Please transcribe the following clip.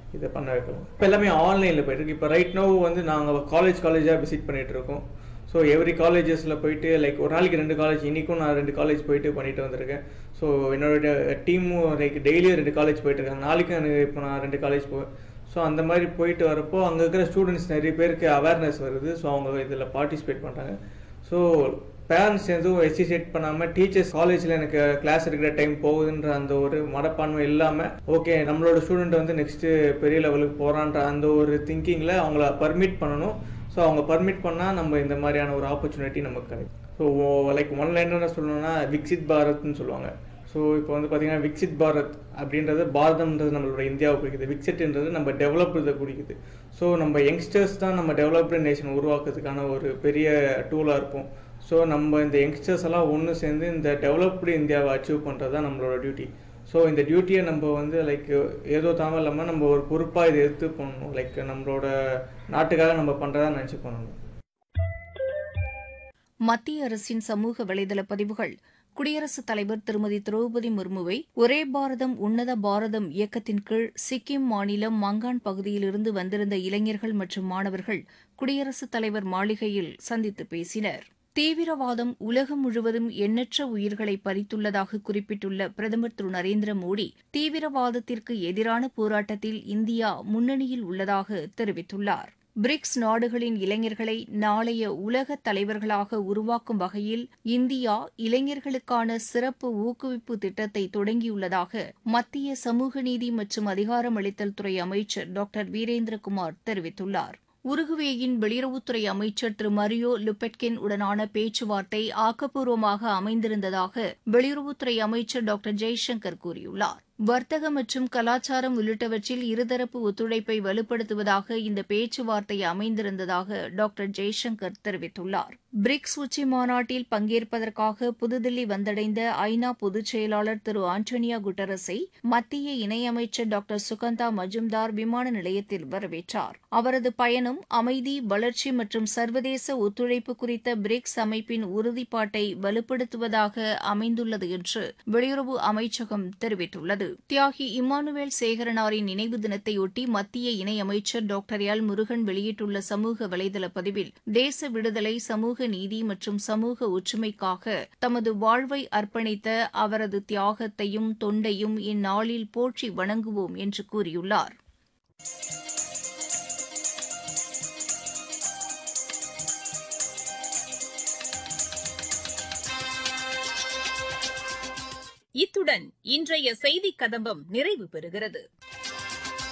இதை பண்ண வைக்கலாம் இப்போ எல்லாமே ஆன்லைனில் போயிட்டு இருக்கு இப்போ ரைட் நோ வந்து நாங்கள் காலேஜ் காலேஜாக விசிட் பண்ணிட்டு இருக்கோம் ஸோ எவ்ரி காலேஜஸில் போயிட்டு லைக் ஒரு நாளைக்கு ரெண்டு காலேஜ் இன்றைக்கும் நான் ரெண்டு காலேஜ் போயிட்டு பண்ணிட்டு வந்திருக்கேன் ஸோ என்னோட டீமும் லைக் டெய்லியும் ரெண்டு காலேஜ் போயிட்டு இருக்காங்க நாளைக்கும் எனக்கு இப்போ நான் ரெண்டு காலேஜ் போவேன் ஸோ அந்த மாதிரி போயிட்டு வரப்போ அங்கே இருக்கிற ஸ்டூடெண்ட்ஸ் நிறைய பேருக்கு அவேர்னஸ் வருது ஸோ அவங்க இதில் பார்ட்டிசிபேட் பண்ணுறாங்க ஸோ பேரண்ட்ஸ் எதுவும் எசிசேட் பண்ணாமல் டீச்சர்ஸ் காலேஜில் எனக்கு கிளாஸ் இருக்கிற டைம் போகுதுன்ற அந்த ஒரு மனப்பான்மை இல்லாமல் ஓகே நம்மளோட ஸ்டூடெண்ட் வந்து நெக்ஸ்ட்டு பெரிய லெவலுக்கு போகிறான்ற அந்த ஒரு திங்கிங்கில் அவங்கள பர்மிட் பண்ணணும் ஸோ அவங்க பர்மிட் பண்ணால் நம்ம இந்த மாதிரியான ஒரு ஆப்பர்ச்சுனிட்டி நமக்கு கிடைக்கும் ஸோ லைக் ஒன் லைனர் சொல்லணும்னா விக்சித் பாரத்னு சொல்லுவாங்க ஸோ இப்போ வந்து பார்த்தீங்கன்னா விக்சித் பாரத் அப்படின்றது பாரதம்ன்றது நம்மளோட இந்தியாவை குறிக்குது விக்சிட்ன்றது நம்ம டெவலப்டு குறிக்குது ஸோ நம்ம யங்ஸ்டர்ஸ் தான் நம்ம டெவலப்டு நேஷன் உருவாக்குறதுக்கான ஒரு பெரிய டூலாக இருப்போம் ஸோ நம்ம இந்த யங்ஸ்டர்ஸ் எல்லாம் ஒன்று சேர்ந்து இந்த டெவலப்டு இந்தியாவை அச்சீவ் பண்ணுறது தான் நம்மளோட டியூட்டி ஸோ இந்த டியூட்டியை நம்ம வந்து லைக் ஏதோ தாம இல்லாமல் நம்ம ஒரு பொறுப்பாக இதை எடுத்து பண்ணணும் லைக் நம்மளோட நாட்டுக்காக நம்ம பண்ணுறதா நினச்சி பண்ணணும் மத்திய அரசின் சமூக வலைதள பதிவுகள் குடியரசுத் தலைவர் திருமதி திரௌபதி முர்முவை ஒரே பாரதம் உன்னத பாரதம் இயக்கத்தின் கீழ் சிக்கிம் மாநிலம் மங்கான் பகுதியிலிருந்து வந்திருந்த இளைஞர்கள் மற்றும் மாணவர்கள் குடியரசுத் தலைவர் மாளிகையில் சந்தித்து பேசினர் தீவிரவாதம் உலகம் முழுவதும் எண்ணற்ற உயிர்களை பறித்துள்ளதாக குறிப்பிட்டுள்ள பிரதமர் திரு நரேந்திர மோடி தீவிரவாதத்திற்கு எதிரான போராட்டத்தில் இந்தியா முன்னணியில் உள்ளதாக தெரிவித்துள்ளார் பிரிக்ஸ் நாடுகளின் இளைஞர்களை நாளைய உலக தலைவர்களாக உருவாக்கும் வகையில் இந்தியா இளைஞர்களுக்கான சிறப்பு ஊக்குவிப்பு திட்டத்தை தொடங்கியுள்ளதாக மத்திய சமூக நீதி மற்றும் அதிகாரமளித்தல் துறை அமைச்சர் டாக்டர் வீரேந்திரகுமார் தெரிவித்துள்ளார் உருகுவேயின் வெளியுறவுத்துறை அமைச்சர் திரு மரியோ லுபெட்கின் உடனான பேச்சுவார்த்தை ஆக்கப்பூர்வமாக அமைந்திருந்ததாக வெளியுறவுத்துறை அமைச்சர் டாக்டர் ஜெய்சங்கர் கூறியுள்ளார் வர்த்தக மற்றும் கலாச்சாரம் உள்ளிட்டவற்றில் இருதரப்பு ஒத்துழைப்பை வலுப்படுத்துவதாக இந்த பேச்சுவார்த்தை அமைந்திருந்ததாக டாக்டர் ஜெய்சங்கர் தெரிவித்துள்ளார் பிரிக்ஸ் உச்சி மாநாட்டில் பங்கேற்பதற்காக புதுதில்லி வந்தடைந்த ஐநா பொதுச் செயலாளர் திரு ஆண்டோனியா குட்டரஸை மத்திய இணையமைச்சர் டாக்டர் சுகந்தா மஜும்தார் விமான நிலையத்தில் வரவேற்றார் அவரது பயணம் அமைதி வளர்ச்சி மற்றும் சர்வதேச ஒத்துழைப்பு குறித்த பிரிக்ஸ் அமைப்பின் உறுதிப்பாட்டை வலுப்படுத்துவதாக அமைந்துள்ளது என்று வெளியுறவு அமைச்சகம் தெரிவித்துள்ளது தியாகி இம்மானுவேல் சேகரனாரின் நினைவு தினத்தையொட்டி மத்திய இணையமைச்சர் டாக்டர் எல் முருகன் வெளியிட்டுள்ள சமூக வலைதள பதிவில் தேச விடுதலை சமூக நீதி மற்றும் சமூக ஒற்றுமைக்காக தமது வாழ்வை அர்ப்பணித்த அவரது தியாகத்தையும் தொண்டையும் இந்நாளில் போற்றி வணங்குவோம் என்று கூறியுள்ளார் இத்துடன் இன்றைய செய்திக் கதம்பம் நிறைவு பெறுகிறது